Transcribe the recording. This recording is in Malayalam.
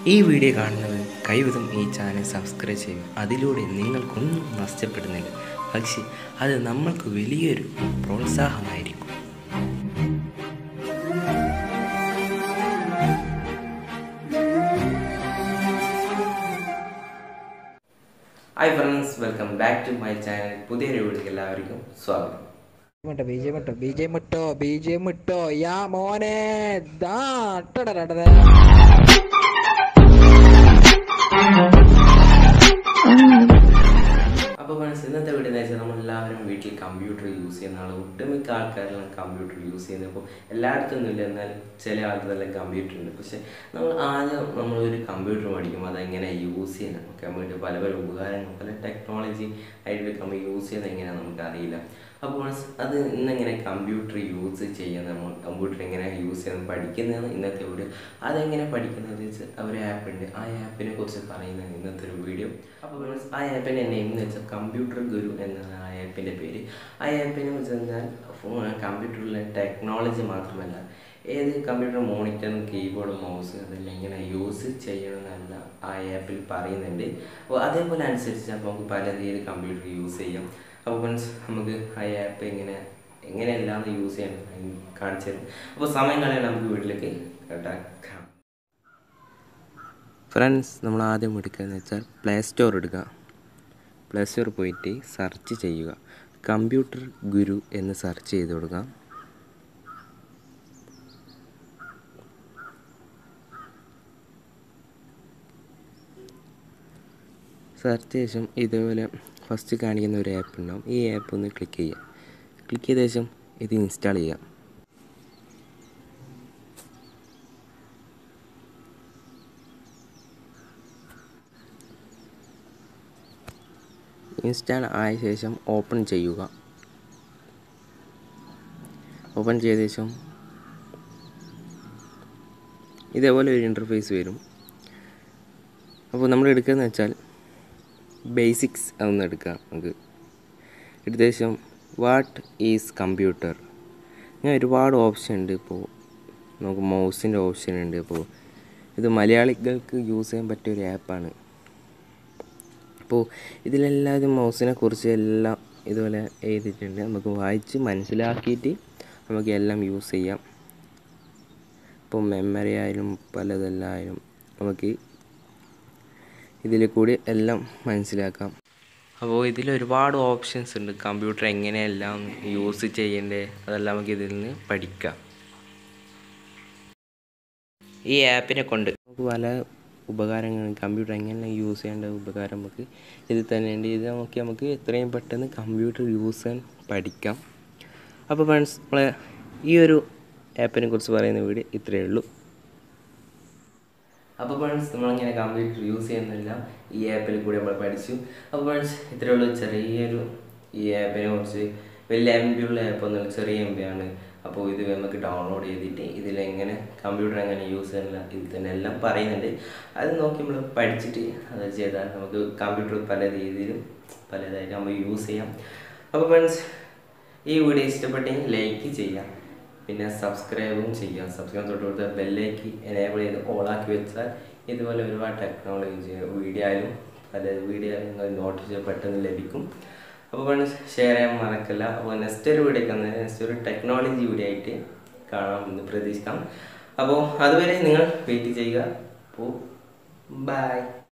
ഈ വീഡിയോ കാണുന്നവർ കഴിവതും ഈ ചാനൽ സബ്സ്ക്രൈബ് ചെയ്യും അതിലൂടെ നിങ്ങൾക്കൊന്നും നഷ്ടപ്പെടുന്നില്ല പക്ഷേ അത് നമ്മൾക്ക് വലിയൊരു പ്രോത്സാഹമായിരിക്കും hi friends welcome back to my channel പുതിയൊരു വീഡിയോക്ക് എല്ലാവർക്കും സ്വാഗതം മട്ടോ ബി ജെ മട്ടോ ബി ജെ മുട്ടോ ബി ജെ മുട്ടോ യാ മോനെ ദാ ടടടടട. അപ്പോൾ ഫ്രണ്ട്സ് ഇന്നത്തെ വീഡിയോ എന്ന് വെച്ചാൽ നമ്മളെല്ലാവരും വീട്ടിൽ കമ്പ്യൂട്ടർ യൂസ് ചെയ്യുന്ന ആൾ ഒട്ടുമിക്ക ആൾക്കാരെല്ലാം കമ്പ്യൂട്ടർ യൂസ് ചെയ്യുന്നത് അപ്പോൾ എല്ലായിടത്തും ഒന്നുമില്ല എന്നാൽ ചില ആൾക്കാരെല്ലാം കമ്പ്യൂട്ടർ ഉണ്ട് പക്ഷേ നമ്മൾ ആദ്യം നമ്മളൊരു കമ്പ്യൂട്ടർ മേടിക്കുമ്പോൾ അതെങ്ങനെ യൂസ് ചെയ്യണം കമ്പ്യൂട്ടർ പല പല ഉപകാരങ്ങൾ പല ടെക്നോളജി ആയിട്ട് നമ്മൾ യൂസ് ചെയ്യുന്നത് എങ്ങനെയാണെന്ന് നമുക്കറിയില്ല അപ്പോൾ friends, അത് ഇന്നെങ്ങനെ കമ്പ്യൂട്ടർ യൂസ് ചെയ്യുന്ന നമ്മൾ കമ്പ്യൂട്ടർ എങ്ങനെ യൂസ് ചെയ്യുന്നത് പഠിക്കുന്നതാണ് ഇന്നത്തെ വീഡിയോ അതെങ്ങനെ പഠിക്കുന്നത് വെച്ചാൽ ഒരു ആപ്പ് ഉണ്ട് ആ ആപ്പിനെ കുറിച്ച് പറയുന്നതാണ് ഇന്നത്തെ ഒരു വീഡിയോ അപ്പോൾ friends, ആ ആപ്പിൻ്റെ നെയിം എന്ന് വെച്ചാൽ കമ്പ്യൂട്ടർ ഗുരു എന്നാണ് ആ ആപ്പിൻ്റെ പേര് ആ ആപ്പിനെ വെച്ച് കഴിഞ്ഞാൽ ഫോൺ കമ്പ്യൂട്ടറിലെ ടെക്നോളജി മാത്രമല്ല ഏത് കമ്പ്യൂട്ടർ മോണിറ്ററും കീബോർഡ് മൗസ് അതെല്ലാം എങ്ങനെ യൂസ് ചെയ്യണമെന്നല്ല ആ ആപ്പിൽ പറയുന്നുണ്ട് അപ്പോൾ അതേപോലെ അനുസരിച്ച് അപ്പോൾ നമുക്ക് പല രീതിയിൽ കമ്പ്യൂട്ടർ യൂസ് ചെയ്യാം അപ്പോൾ ഫ്രണ്ട്സ് നമുക്ക് ആ ആപ്പ് എങ്ങനെ എങ്ങനെയെല്ലാം യൂസ് ചെയ്യണം കാണിച്ചു തരും അപ്പോൾ സമയം കളയാൻ നമുക്ക് വീട്ടിലേക്ക് കേട്ടാക്കാം ഫ്രണ്ട്സ് നമ്മൾ ആദ്യം എടുക്കുകയെന്ന് വെച്ചാൽ പ്ലേ സ്റ്റോർ എടുക്കുക പ്ലേ സ്റ്റോർ പോയിട്ട് സെർച്ച് ചെയ്യുക കമ്പ്യൂട്ടർ ഗുരു എന്ന് സെർച്ച് ചെയ്ത് കൊടുക്കുക സെർച്ച് ശേഷം ഇതേപോലെ ഫസ്റ്റ് കാണിക്കുന്ന ഒരു ആപ്പ് ഉണ്ടാവും ഈ ആപ്പ് ഒന്ന് ക്ലിക്ക് ചെയ്യുക ക്ലിക്ക് ചെയ്ത ശേഷം ഇത് ഇൻസ്റ്റാൾ ചെയ്യുക ഇൻസ്റ്റാൾ ആയ ശേഷം ഓപ്പൺ ചെയ്യുക ഓപ്പൺ ചെയ്ത ശേഷം ഇതേപോലെ ഒരു ഇൻ്റർഫേസ് വരും അപ്പോൾ നമ്മൾ എടുക്കുകയെന്ന് വെച്ചാൽ ബേസിക്സ് ഒന്ന് എടുക്കാം നമുക്ക് എടുത്ത ശേഷം വാട്ട് ഈസ് കമ്പ്യൂട്ടർ ഇങ്ങനെ ഒരുപാട് ഓപ്ഷൻ ഉണ്ട് ഇപ്പോൾ നമുക്ക് മൗസിൻ്റെ ഓപ്ഷൻ ഉണ്ട് ഇപ്പോൾ ഇത് മലയാളികൾക്ക് യൂസ് ചെയ്യാൻ പറ്റിയ ഒരു ആപ്പാണ് അപ്പോൾ ഇതിലെല്ലാവരും മൗസിനെ കുറിച്ച് എല്ലാം ഇതുപോലെ എഴുതിയിട്ടുണ്ട് നമുക്ക് വായിച്ച് മനസ്സിലാക്കിയിട്ട് നമുക്ക് എല്ലാം യൂസ് ചെയ്യാം ഇപ്പോൾ മെമ്മറി ആയാലും പലതെല്ലായാലും നമുക്ക് ഇതിൽ കൂടി എല്ലാം മനസ്സിലാക്കാം അപ്പോൾ ഇതിൽ ഒരുപാട് ഓപ്ഷൻസ് ഉണ്ട് കമ്പ്യൂട്ടർ എങ്ങനെയെല്ലാം യൂസ് ചെയ്യേണ്ടത് അതെല്ലാം നമുക്ക് ഇതിൽ നിന്ന് പഠിക്കാം ഈ ആപ്പിനെ കൊണ്ട് നമുക്ക് പല ഉപകാരങ്ങൾ കമ്പ്യൂട്ടർ എങ്ങനെ യൂസ് ചെയ്യേണ്ട ഉപകാരം നമുക്ക് ഇതിൽ തന്നെ ഉണ്ട് ഇത് നോക്കി നമുക്ക് എത്രയും പെട്ടെന്ന് കമ്പ്യൂട്ടർ യൂസ് ചെയ്യാൻ പഠിക്കാം അപ്പോൾ ഫ്രണ്ട്സ് നമ്മളെ ഈ ഒരു ആപ്പിനെ കുറിച്ച് പറയുന്ന വീഡിയോ ഇത്രയേ ഉള്ളൂ അപ്പോൾ ഫ്രണ്ട്സ് നമ്മളിങ്ങനെ കമ്പ്യൂട്ടർ യൂസ് ചെയ്യുന്നില്ല ഈ ആപ്പിൽ കൂടി നമ്മൾ പഠിച്ചു അപ്പോൾ ഫ്രണ്ട്സ് ഇത്രയുള്ള ചെറിയൊരു ഈ ആപ്പിനെ കുറിച്ച് വലിയ എം ബി ഉള്ള ആപ്പൊന്നുമില്ല ചെറിയ എം ബി ആണ് അപ്പോൾ ഇത് നമുക്ക് ഡൗൺലോഡ് ചെയ്തിട്ട് ഇതിലെങ്ങനെ കമ്പ്യൂട്ടർ എങ്ങനെ യൂസ് ചെയ്യുന്നില്ല ഇതിൽ തന്നെ എല്ലാം പറയുന്നുണ്ട് അത് നോക്കി നമ്മൾ പഠിച്ചിട്ട് അത് ചെയ്താൽ നമുക്ക് കമ്പ്യൂട്ടർ പല രീതിയിലും പലതായിട്ട് നമ്മൾ യൂസ് ചെയ്യാം അപ്പോൾ ഫ്രണ്ട്സ് ഈ വീഡിയോ ഇഷ്ടപ്പെട്ടെങ്കിൽ ലൈക്ക് ചെയ്യാം പിന്നെ സബ്സ്ക്രൈബും ചെയ്യാം സബ്സ്ക്രൈബ് തൊട്ട് കൊടുത്ത ബെല്ലേക്ക് എനേബിൾ ചെയ്ത് ഓളാക്കി വെച്ചാൽ ഇതുപോലെ ഒരുപാട് ടെക്നോളജി വീഡിയോ ആയാലും പല വീഡിയോ ആയാലും നിങ്ങൾ നോട്ടീസ് പെട്ടെന്ന് ലഭിക്കും അപ്പോൾ വേണം ഷെയർ ചെയ്യാൻ മറക്കില്ല അപ്പോൾ നെക്സ്റ്റ് ഒരു വീഡിയോ ഒക്കെ നെക്സ്റ്റ് ഒരു ടെക്നോളജി വീഡിയോ ആയിട്ട് കാണാമെന്ന് പ്രതീക്ഷിക്കാം അപ്പോൾ അതുവരെ നിങ്ങൾ വെയിറ്റ് ചെയ്യുക അപ്പോൾ ബൈ